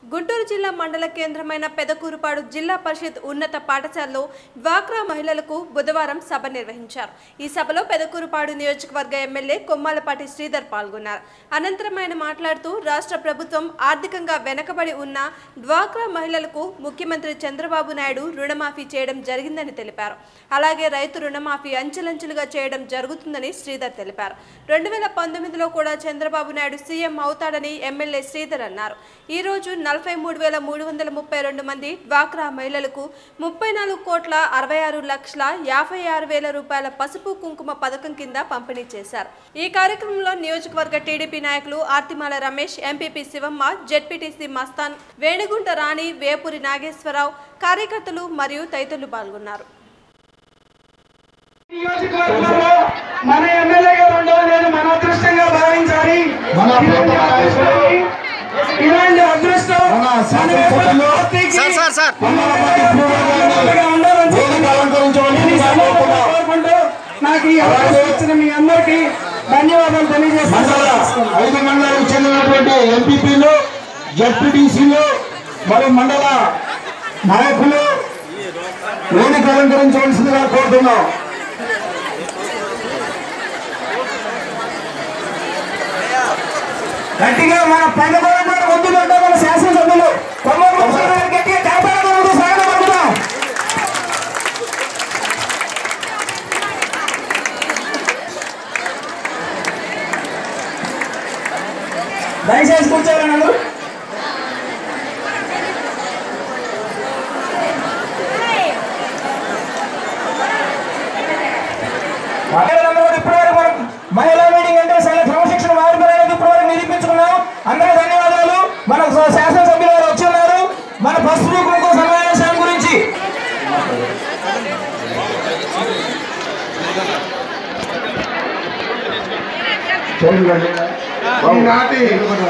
గుంటూరు జిల్లా మండల కేంద్రమైన పెదకూరుపాడు జిల్లా పరిషత్ ఉన్నత పాఠశాలలో డ్వాక్రా మహిళలకు బుధవారం సభ నిర్వహించారు ఈ సభలో పెదకూరుపాడు నియోజకవర్గ ఎమ్మెల్యే కొమ్మాలపాటి శ్రీధర్ పాల్గొన్నారు అనంతరం ఆయన మాట్లాడుతూ రాష్ట్ర ప్రభుత్వం ఆర్థికంగా వెనకబడి ఉన్న డ్వాక్రా మహిళలకు ముఖ్యమంత్రి చంద్రబాబు నాయుడు రుణమాఫీ చేయడం జరిగిందని తెలిపారు అలాగే రైతు రుణమాఫీ అంచెలంచెలుగా చేయడం జరుగుతుందని శ్రీధర్ తెలిపారు రెండు వేల పంతొమ్మిదిలో కూడా చంద్రబాబు నాయుడు సీఎం అవుతాడని ఎమ్మెల్యే శ్రీధర్ అన్నారు ఈ రోజు నలభై మూడు వేల మూడు వందల ముప్పై రెండు మంది డ్వాక్రా మహిళలకు ముప్పై నాలుగు కోట్ల అరవై ఆరు లక్షల యాభై ఆరు వేల రూపాయల పసుపు కుంకుమ పథకం కింద పంపిణీ చేశారు ఈ కార్యక్రమంలో నియోజకవర్గ టీడీపీ నాయకులు ఆర్తిమాల రమేష్ ఎంపీపీ శివమ్మ జెడ్పీటీసీ మస్తాన్ వేణుగుంట రాణి వేపూరి నాగేశ్వరరావు కార్యకర్తలు మరియు తదితరులు పాల్గొన్నారు నియోజకవర్గంలో మన ఎమ్మెల్యే గారు ఉండడం నేను మన అదృష్టంగా భావించాలి మన ప్రియతమ నాయకుడు, ఇలాంటి అదృష్టం మన మన శాసనసభ్యులు, పార్టీకి sir sir sir Kommalapati Sridhar గారిని ఉండాలని చెప్పి వేదిక అలంకరించవలసిందిగా కోరుతున్నాం. కోరుకుంటూ నాకు ఈ అవకాశం ఇచ్చిన మీ అందరికీ ధన్యవాదాలు మండల తెలియజేస్తున్నాను ఐదు మండలాలకు చెందినటువంటి ఎంపీపీలు జడ్పీటీసీలు మరియు మండల నాయకులు వేదిక అలంకరించవలసిందిగా కోరుతున్నాం గట్టిగా మన పండుగ ముందు ఉంటే మన శాసనసభ్యులు కొమ్మూరు మున్సిపల్ గారికి గట్టిగా కాపాడడం ముందు స్వాగతం పలుకుదాం. దయచేసి కూర్చోవాలని అందరూ మహిళలందరూ కూడా ఇప్పటివరకు మనం మహిళా మీటింగ్ అంటే చాలా క్రమశిక్షణ మారిపోయినది ఇప్పటివరకు నిరూపించుకున్నాం అందరూ ధన్యవాదాలు మన శాసనసభ్యులు గారు వచ్చి ఉన్నారు మన పసుపు కుంకుమ సమావేశం గురించి చూడండి ఈనాటి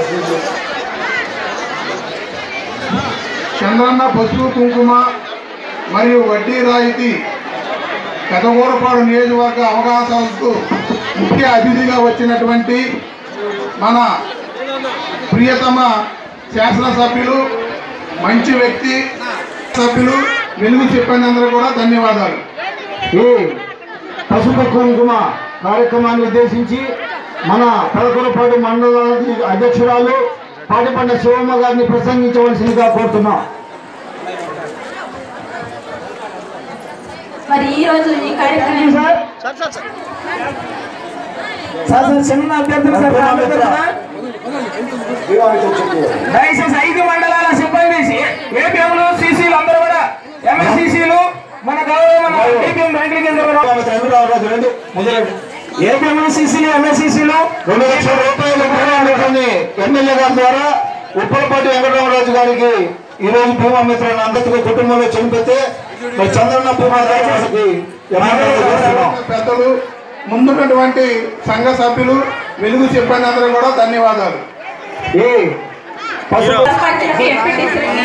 చంద్రన్న పసుపు కుంకుమ మరియు వడ్డీ రాయితీ పెదగూరపాడు నియోజకవర్గ అవకాశాలకు ముఖ్య అతిథిగా వచ్చినటువంటి మన ప్రియతమ శాసనసభ్యులు మంచి వ్యక్తి సభ్యులు వెలుగు చెప్పినందరూ కూడా ధన్యవాదాలు ఈ పసుపు కుంకుమ కార్యక్రమాన్ని ఉద్దేశించి మన పదకొరపాడు మండల అధ్యక్షురాలు పాటిపండ శివమ్మ గారిని ప్రసంగించవలసిందిగా కోరుతున్నాం మరి ఈ రోజు ఈ కార్యక్రమం sir sir sir sir sir sir చిన్న అభ్యర్థులు సార్ రామచంద్ర సార్. దయచేసి ఐదు మండలాల సిబ్బంది ఏపీఎంలు సీసీలు అందరూ కూడా ఎంఎస్సీసీలు మన గౌరవ మన ఏపీఎం బ్యాంకుల కింద ఏపీఎం సీసీలు ఎంఎస్సీసీలు రెండు లక్షల రూపాయలు బీమా అందుకుని ఎమ్మెల్యే గారి ద్వారా ఉప్పలపాటి వెంకటరామరాజు గారికి ఈ రోజు బీమా మిత్రులను అందరికీ కుటుంబంలో చనిపోతే మరి చంద్రన్న బీమా గారికి ఎమ్మెల్యే గారు కోరుతున్నాం. పెద్దలు ముందున్నటువంటి సంఘ సభ్యులు వెలుగు చెప్పినందరూ కూడా ధన్యవాదాలు ఈ పసుపు సర్పంచులకి, ఎంపీటీసీలకి,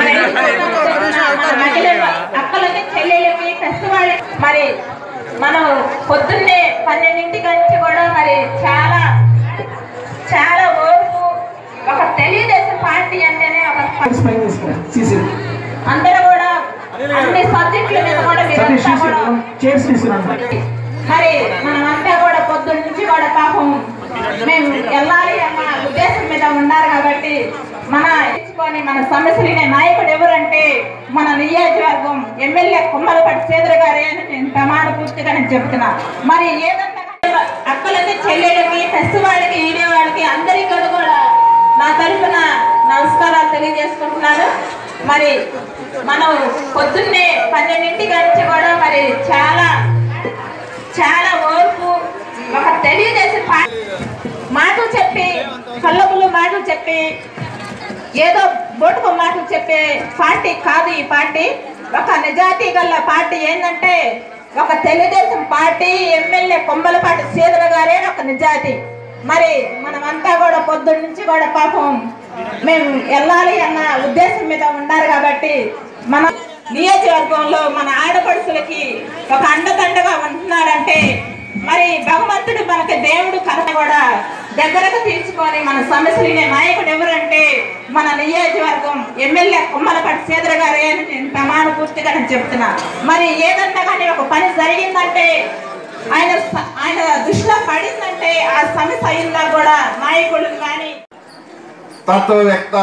మహిళలు, అక్కలకి చెల్లెళ్ళకి పెద్దవాళ్ళకి మరి మనం పొద్దున్నే పన్నెండింటికి నుంచి కూడా మరి చాలా చాలా ఓర్పు ఒక తెలుగుదేశం పార్టీ అంటేనే ఒక సీసీలు అందరూ కూడా అన్ని సబ్జెక్టుల మీద కూడా మీరంతా కూడా చైర్స్ తీసుకున్నాను మరి మనమంతా కూడా పొద్దున్న నుంచి కూడా పాపం మేము వెళ్ళాలి అన్న ఉద్దేశం మీద ఉన్నారు కాబట్టి మన ఇచ్చుకొని మన సమస్యలనే నాయకుడు ఎవరంటే మన నియోజకవర్గం ఎమ్మెల్యే కుమ్మలపట్టి సేదరు గారే అని నేను ప్రమాణ పూర్తిగా నేను చెప్తున్నా మరి ఏదంతా అక్కలకి చెల్లెళ్ళకి ఫెస్ట్ వాళ్ళకి ఈడే వాళ్ళకి అందరికీ కూడా కూడా నా తరఫున నమస్కారాలు తెలియజేసుకుంటున్నాను మరి మనం పొద్దున్నే పన్నెండింటికి నుంచి కూడా మరి చాలా చాలా ఓర్పు ఒక తెలియజేసే మాటలు చెప్పి కళ్ళములు మాటలు చెప్పి ఏదో బొటుకు మాటలు చెప్పే పార్టీ కాదు ఈ పార్టీ ఒక నిజాయితీ గల పార్టీ ఏంటంటే ఒక తెలుగుదేశం పార్టీ ఎమ్మెల్యే కొమ్మలపాటి సీదర గారే ఒక నిజాయితీ మరి మనమంతా కూడా పొద్దున్న నుంచి కూడా పాపం మేము వెళ్ళాలి అన్న ఉద్దేశం మీద ఉన్నారు కాబట్టి మన నియోజకవర్గంలో మన ఆడపడుచులకి ఒక అండదండగా ఉంటున్నాడంటే మరి భగవంతుడు మనకి దేవుడు కథ కూడా దగ్గరకు తీసుకొని మన సమస్యలు నాయకుడు ఎవరంటే మన నియోజకవర్గం ఎమ్మెల్యే కుమ్మలపాటి శ్రీధర్ గారే అని నేను ప్రమాణ పూర్తిగా నేను చెప్తున్నా మరి ఏదన్నా కానీ ఒక పని జరిగిందంటే ఆయన స- ఆయన దృష్టిలో పడిందంటే ఆ సమస్య అయిందా కూడా నాయకులు కానీ తత్వవేత్త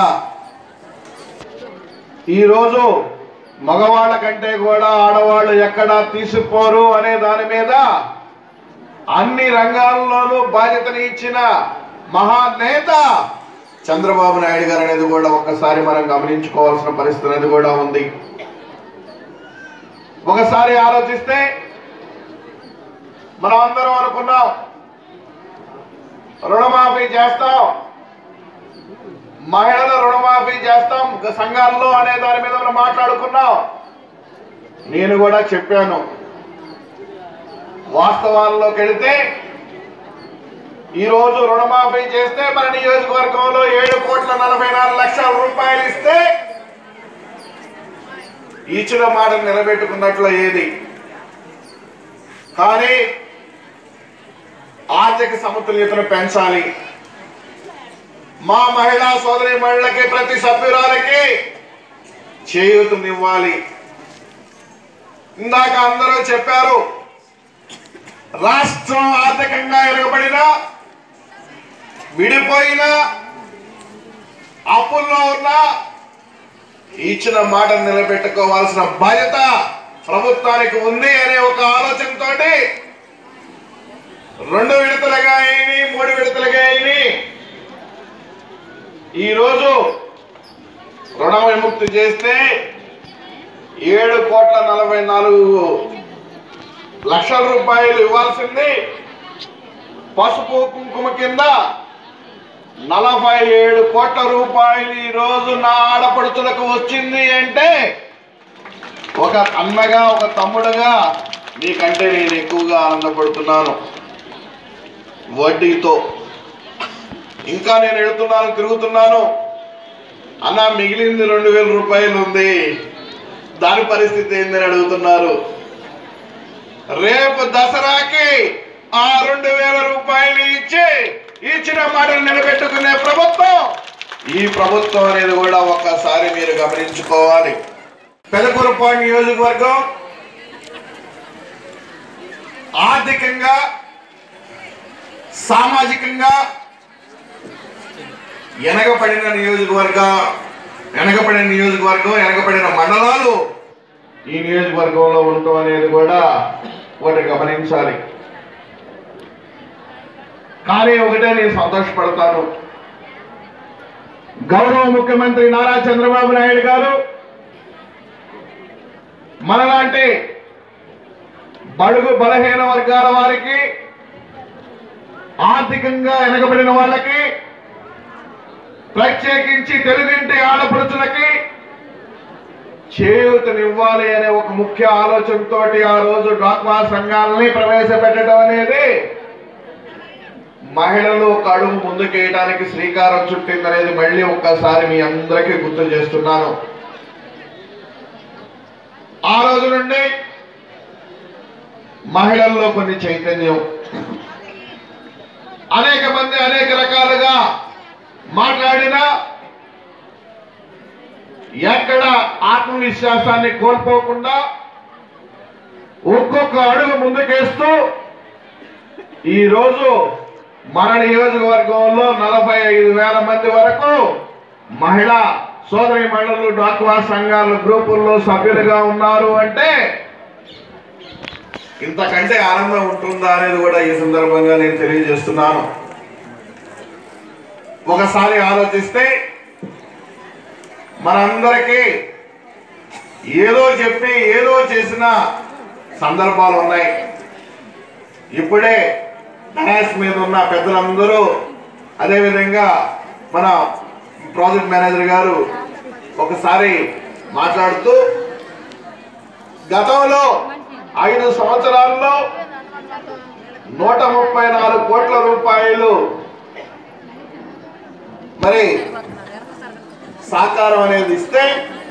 ఈరోజు మగవాళ్ళ కంటే కూడా ఆడవాళ్ళు ఎక్కడా తీసిపోరు అనే దాని మీద అన్ని రంగాల్లోనూ బాధ్యతని ఇచ్చిన మహానేత చంద్రబాబు నాయుడు గారు అనేది కూడా ఒక్కసారి మనం గమనించుకోవాల్సిన పరిస్థితి అనేది కూడా ఉంది ఒకసారి ఆలోచిస్తే మనం అందరం అనుకున్నాం రుణమాఫీ చేస్తాం మహిళల రుణమాఫీ చేస్తాం గ- సంఘాల్లో అనే దాని మీద మనం మాట్లాడుకున్నాం నేను కూడా చెప్పాను వాస్తవాల్లోకి వెళితే ఈరోజు రుణమాఫీ చేస్తే మన నియోజకవర్గంలో ఏడు కోట్ల నలభై నాలుగు లక్షల రూపాయలు ఇస్తే ఇచ్చిన మాట నిలబెట్టుకున్నట్లు ఏది కానీ ఆర్థిక సమతుల్యతను పెంచాలి మా మహిళా సోదరి మహిళలకి ప్రతి సభ్యురాలకి చేయూతనివ్వాలి ఇందాక అందరూ చెప్పారు రాష్ట్రం ఆర్థికంగా ఎరగబడిన విడిపోయిన అప్పుల్లో ఉన్న ఇచ్చిన మాట నిలబెట్టుకోవాల్సిన బాధ్యత ప్రభుత్వానికి ఉంది అనే ఒక ఆలోచనతోటి రెండు విడతలుగా అయినాయి మూడు విడతలుగా అయినాయి ఈరోజు రుణ విముక్తి చేస్తే ఏడు కోట్ల నలభై నాలుగు లక్షల రూపాయలు ఇవ్వాల్సింది పసుపు కుంకుమ కింద నలభై ఏడు కోట్ల రూపాయలు ఈ రోజు నా ఆడపడుచులకు వచ్చింది అంటే ఒక అన్నగా ఒక తమ్ముడుగా నీకంటే నేను ఎక్కువగా ఆనందపడుతున్నాను వడ్డీతో ఇంకా నేను వెళుతున్నాను తిరుగుతున్నాను అన్న మిగిలింది రెండు వేల రూపాయలు ఉంది దాని పరిస్థితి ఏందని అడుగుతున్నారు రేపు దసరాకి ఆ రెండు వేల రూపాయలు ఇచ్చి ఇచ్చిన మాటలు నిలబెట్టుకునే ప్రభుత్వం ఈ ప్రభుత్వం అనేది కూడా ఒక్కసారి మీరు గమనించుకోవాలి పెదకురపాడు నియోజకవర్గం ఆర్థికంగా సామాజికంగా వెనకబడిన నియోజకవర్గ వెనకబడిన నియోజకవర్గం వెనకబడిన మండలాలు ఈ నియోజకవర్గంలో ఉండటం అనేది కూడా ఒకటి గమనించాలి కానీ ఒకటే నేను సంతోషపడతాను గౌరవ ముఖ్యమంత్రి నారా చంద్రబాబు నాయుడు గారు మనలాంటి బడుగు బలహీన వర్గాల వారికి ఆర్థికంగా వెనకబడిన వాళ్ళకి ప్రత్యేకించి తెలుగింటి ఆడపడుచులకి చేయూతనివ్వాలి అనే ఒక ముఖ్య ఆలోచనతో ఆ రోజు డాక్వా సంఘాలని ప్రవేశపెట్టడం అనేది మహిళలు ఒక అడుగు ముందుకేయడానికి శ్రీకారం చుట్టిందనేది మళ్ళీ ఒక్కసారి మీ అందరికీ గుర్తు చేస్తున్నాను ఆ రోజు నుండి మహిళల్లో కొన్ని చైతన్యం అనేక మంది అనేక రకాలుగా మాట్లాడినా ఎక్కడ ఆత్మవిశ్వాసాన్ని కోల్పోకుండా ఒక్కొక్క అడుగు ముందుకేస్తూ ఈరోజు మన నియోజకవర్గంలో నలభై ఐదు వేల మంది వరకు మహిళా సోదరి మహిళలు డాక్వా సంఘాల గ్రూపుల్లో సభ్యులుగా ఉన్నారు అంటే ఇంతకంటే ఆనందం ఉంటుందా అనేది కూడా ఈ సందర్భంగా నేను తెలియజేస్తున్నాను ఒకసారి ఆలోచిస్తే మనందరికీ ఏదో చెప్పి ఏదో చేసిన సందర్భాలు ఉన్నాయి ఇప్పుడే డయాస్ మీద ఉన్న పెద్దలందరూ అదేవిధంగా మన ప్రాజెక్ట్ మేనేజర్ గారు ఒకసారి మాట్లాడుతూ గతంలో ఐదు సంవత్సరాల్లో నూట ముప్పై నాలుగు కోట్ల రూపాయలు మరి సహకారం అనేది ఇస్తే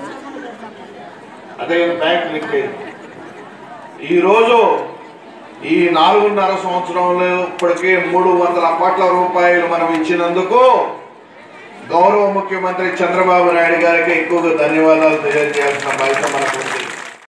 అదే బ్యాంక్ లింక్ ఈరోజు ఈ నాలుగున్నర సంవత్సరంలో ఇప్పటికే మూడు వందల కోట్ల రూపాయలు మనం ఇచ్చినందుకు గౌరవ ముఖ్యమంత్రి చంద్రబాబు నాయుడు గారికి ఎక్కువగా ధన్యవాదాలు తెలియజేయాల్సిన బాధ్యత